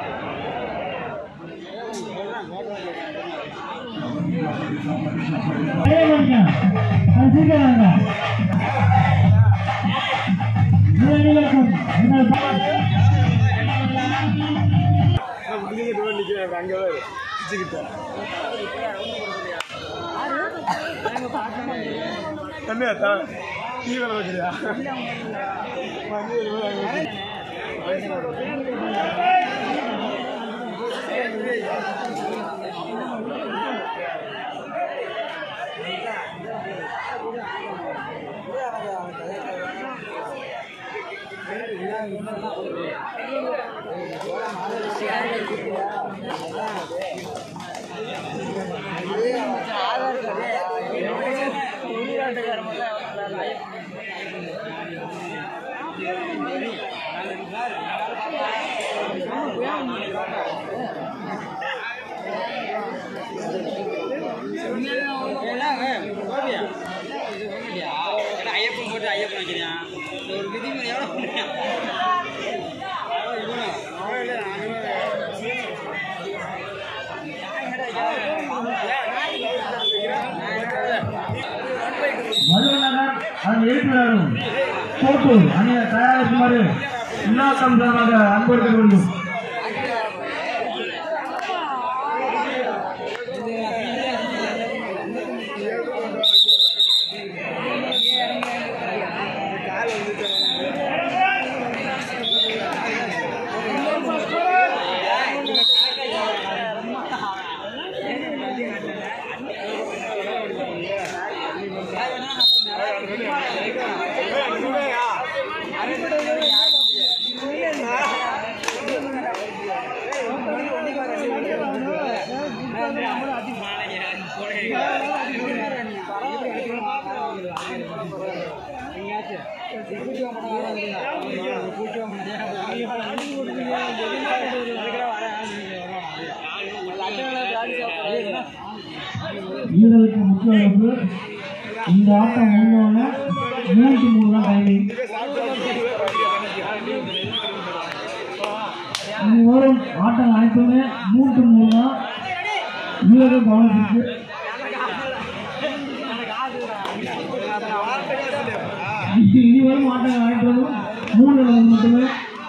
தண்ணியாத்தா tea வேலை வைக்கிறியா ஐயப்பன் போட்டு ஐயப்பன் வைக்கிறேன் ஒரு விதிமுறை எவ்வளோ பண்ணுறேன் வல்லுநர் அதன் எழுப்பினாரும் போட்டு அணிய தயாரிக்குமாறு உண்ணாக்கம் சார்பாக அன்போடு வேண்டும் வீரருக்கு முக்கிய இழப்பு இந்த ஆட்டம் முடிஞ்சவொடனே மூன்று மூணு தான் டைமிங் வரும் ஆட்டம் அனைத்துமே மூன்று மூணு தான் வீரர்கள் கவனத்திற்கு இனி வரும் ஆட்டங்கள் அனைத்தும் மூணு ரன் மட்டுமே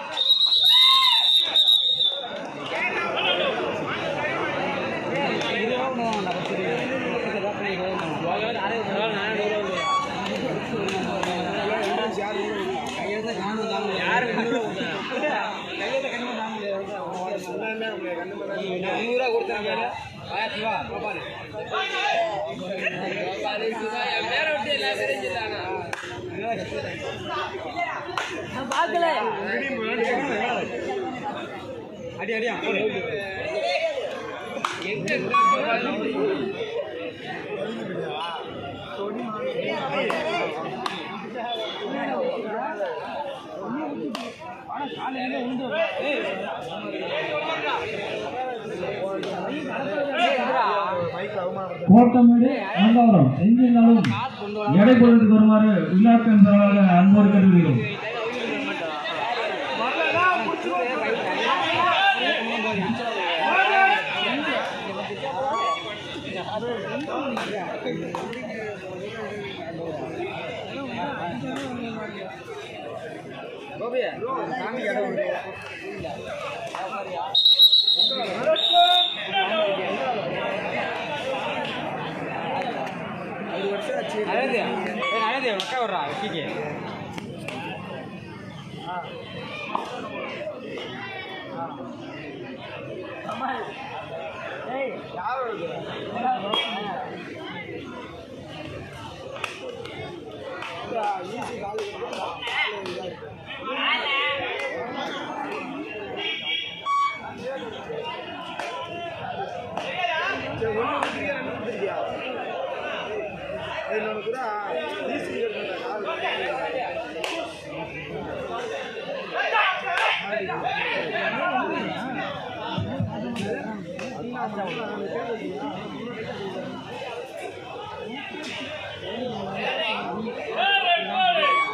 நூறுரூவா கொடுத்தாங்க ஆயிரத்தி ரூபா பாப்பாரு அடி அடியா போடு கோட்டமேடு அங்கவரம் எங்கிருந்தாலும் எடை போடுறதுக்கு வருமாறு விழாக்கள் சார்பாக அன்போடு கேட்டுக்கிறோம் கோபி சாமி இடம் அழகு அழகு அக்கா வர்றா வெட்டிக்கு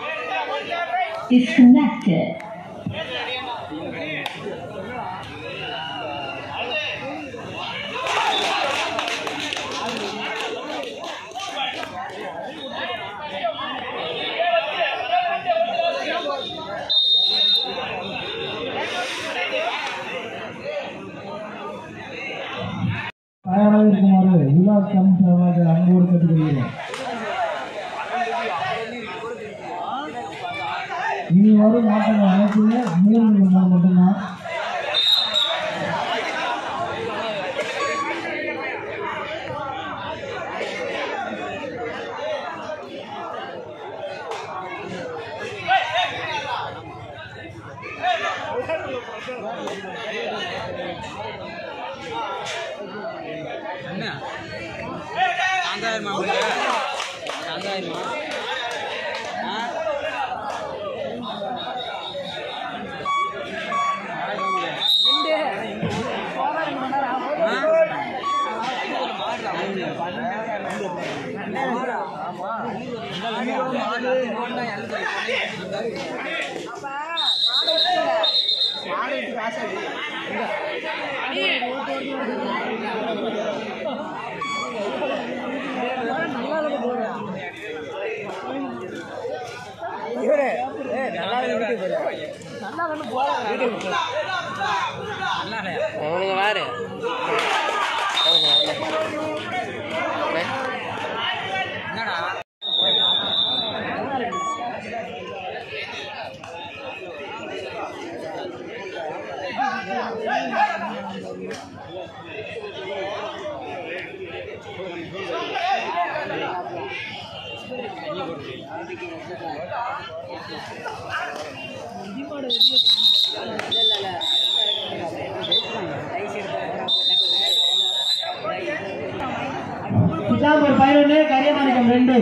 disconnected. தயாராக இருக்குமாறு விழா கமிஷனராக அன்போடு கேட்டுக்கொள்கிறேன் இனி வரும் ஆட்டங்கள் அனைத்துமே மூணு நிமிடம் மட்டும்தான் என்ன சாந்தாயிரமா உங்களுக்கு சாந்தாயிரமா ஆ அவனுங்க வேறு என்னடா சித்தாம்பூர் பதினொன்று கரியமாணிக்கம் ரெண்டு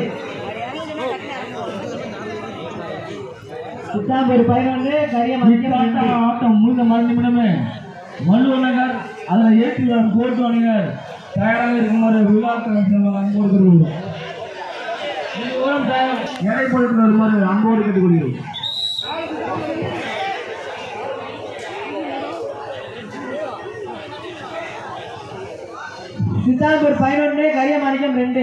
சித்தாம்பூர் பதினொன்று கரியமாணிக்கம் ஆட்டம் முழுக்க மறு நிமிடமே வள்ளுவர் நகர் அதில் ஏற்றி வரும் கோர்ட்டு அணிகள் தயாராக இருக்குமாறு விழா கமிஷனர் அன்போடு கொள்கிறோம் எடை பொருட்கள் வருமாறு அன்போடு கேட்டுக்கொள்கிறோம் சித்தாம்பூர் பதினொன்று கரியமாணிக்கம் ரெண்டு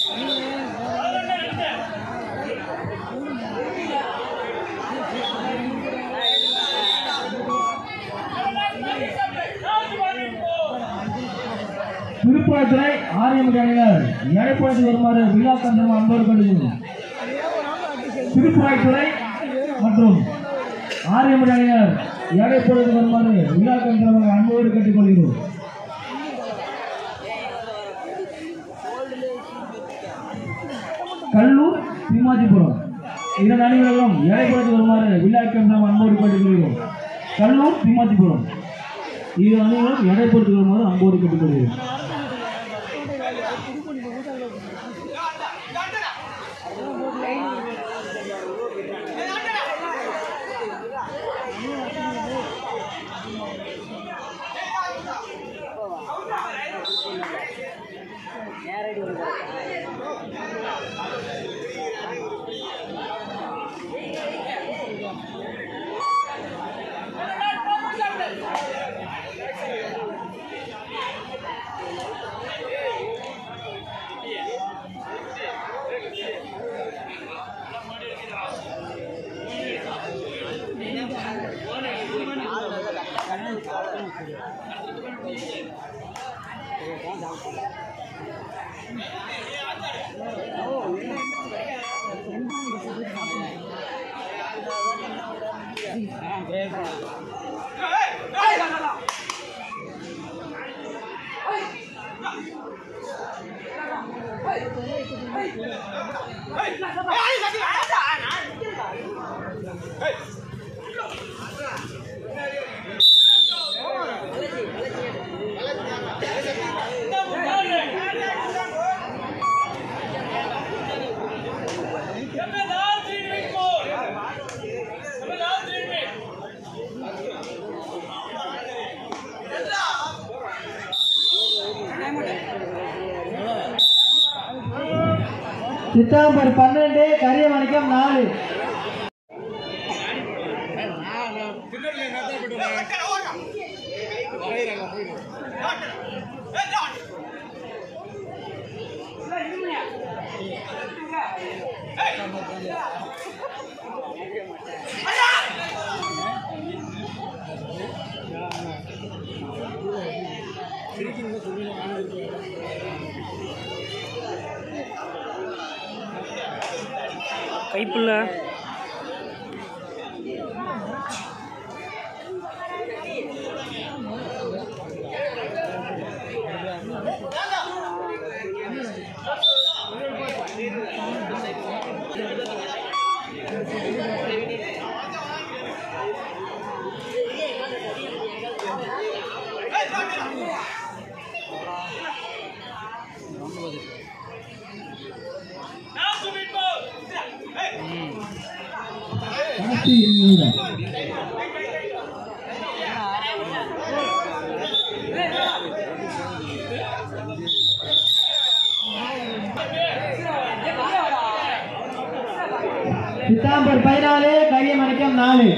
திருப்பாத்துறை ஆரியம் அணியினர் எடைப்பழத்து வருமாறு விழா கந்தம் அன்போடு கண்டுகிறோம் திருப்பாய்த்துறை மற்றும் ஆரியம் அணியினர் எடைப்பழத்து வருமாறு விழா கந்தம் அன்போடு கேட்டுக்கொள்கிறோம் கல்லூர் சீமாஜிபுரம் இரண்டு அணிகளும் ஏழைப்படத்து வருமாறு விழாக்கம் நாம் அன்போடு கேட்டுக்கொள்கிறோம் கல்லூர் சீமாஜிபுரம் இரு அணிகளும் எடைப்படுத்தி வருமாறு அன்போடு கேட்டுக்கொள்கிறோம் சித்தாம்பர் பன்னெண்டு கரியமணிக்கம் நாலு கைப்புள்ள கடைசி நிமிடம் சித்தாம்பூர் பதினாலு கரியமணிக்கம் நாலு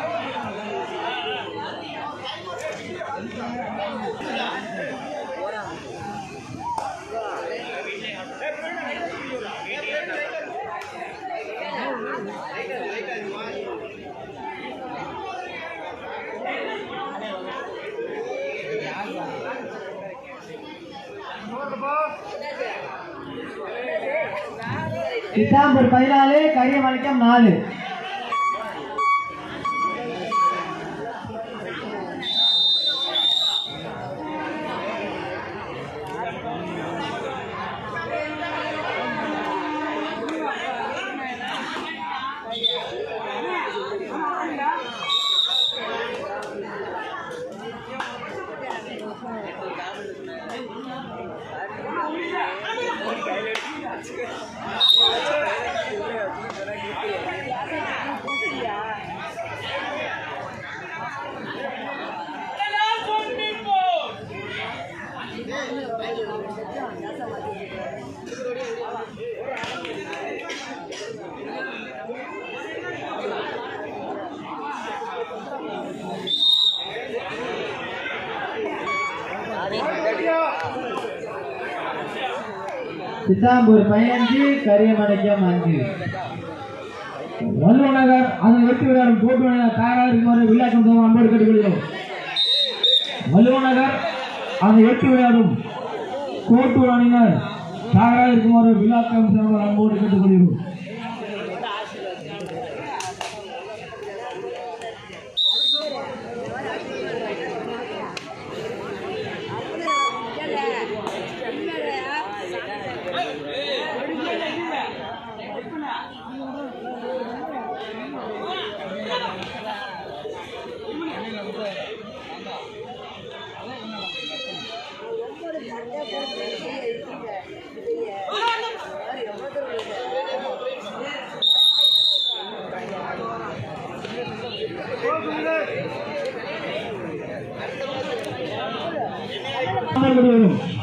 சித்தாம்பூர் பதினாலு கரியமணிக்கம் நாலு சித்தாம்பூர் பதினஞ்சு கரியமணிக்கம் அஞ்சு வள்ளுவ நகர் அதன் வெற்றி விளையாடும் போட்டு விளையாட தயாராக இருக்குமாறு விளையாட்டும் தோம் அன்போடு கேட்டுக்கொள்கிறோம் வள்ளுவ நகர் அதன் வெற்றி விளையாடும் கோட்டு அணியினர் தயாராக இருக்குமாறு விழாக்கம் செல்வர் அன்போடு கேட்டுக்கொள்கிறோம் வரும்